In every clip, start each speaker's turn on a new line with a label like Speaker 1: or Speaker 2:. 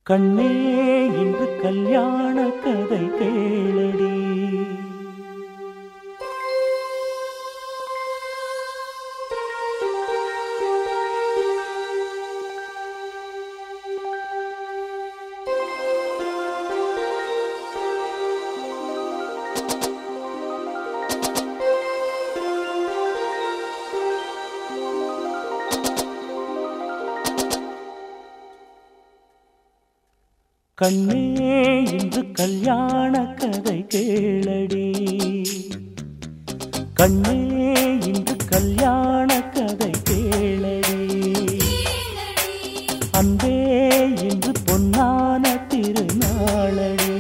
Speaker 1: கண்ணே இன்று கல்யாண கதை கேளடி கண்ணே இன்று கல்யாண கதை கேளடி கண்ணே இன்று கல்யாண கதை கேளடி அன்பே இன்று பொன்னான திருநாளடி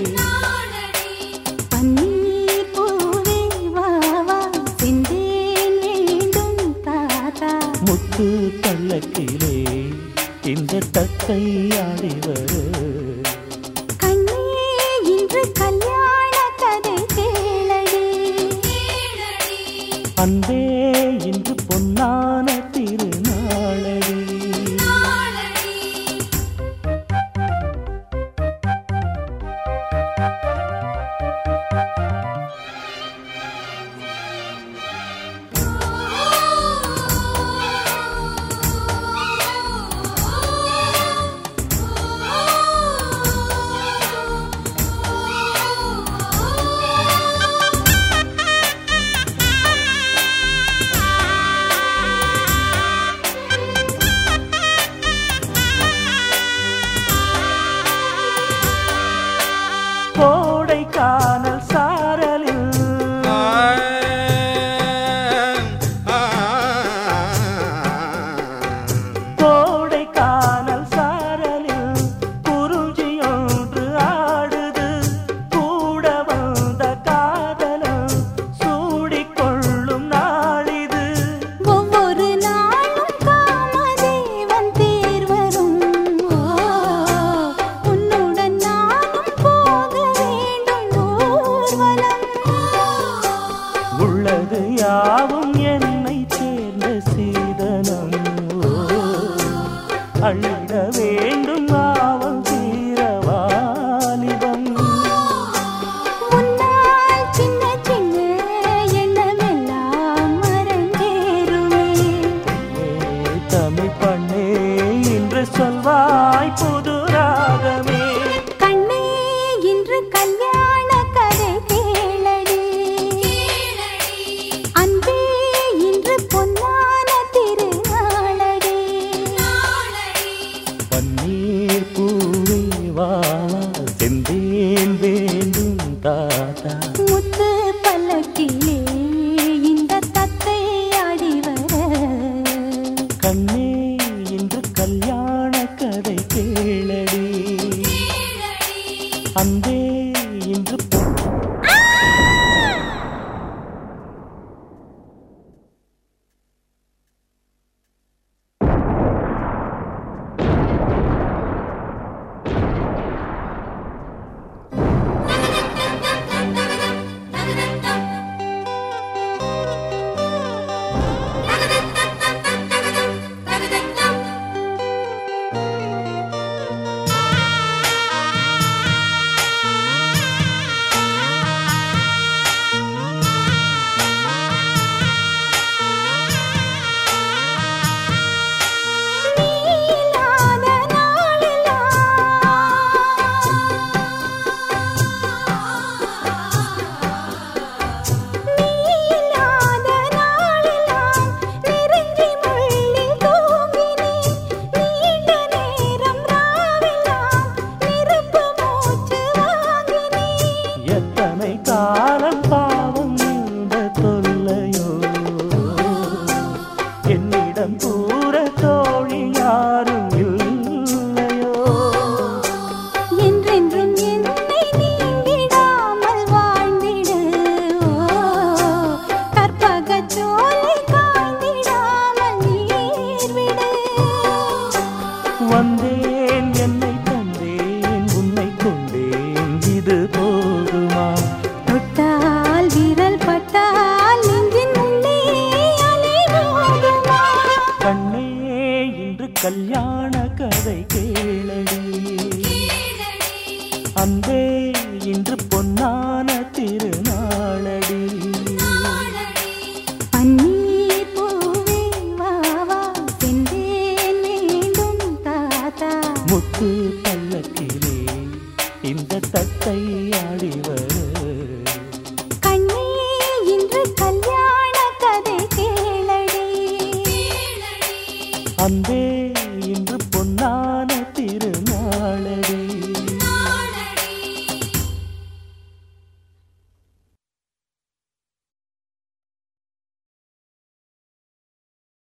Speaker 2: பன்னீர் பூவே வா வா செந்தேன் வேண்டும் தாத்தா
Speaker 1: முத்து பல்லக்கிலே இந்த தத்தை ஆடிவர்
Speaker 2: கண்ணே இன்று கல்யாண கதை கேளடி
Speaker 1: அன்பே இன்று பொன்னான திருநாளடி கோடை காணல் சாரலில் கோடை காணல் சாரலில் குறிஞ்சியொன்று ஆடுது கூட வந்த காதலம் சூடிக்கொள்ளும் நாளிது
Speaker 2: ஒவ்வொரு நாளும் காமதேவன் தேர் வரும் ஓ, உன்னுடன் நானும் போக வேண்டும் ஊர்வலம்
Speaker 1: உள்ளது யாவும் என்னை சேர்ந்த சீதனம் ஓ, அள்ளிட வேண்டும் ஆவல் தீரவாலிபம்
Speaker 2: உன்னால் சின்ன சின்ன எண்ணமெல்லாம் மறந்தேறுமே
Speaker 1: ஏ தமிழ் பண்ணே இன்று சொல்வாய் புது ராகமே
Speaker 2: கண்ணே இன்று கல்யாண கதை கேளடி அன்பே இன்று பொன்னான திருநாளடி
Speaker 1: பன்னீர் பூவே வா செந்தேன் வேண்டும் தாத்தா
Speaker 2: முத்து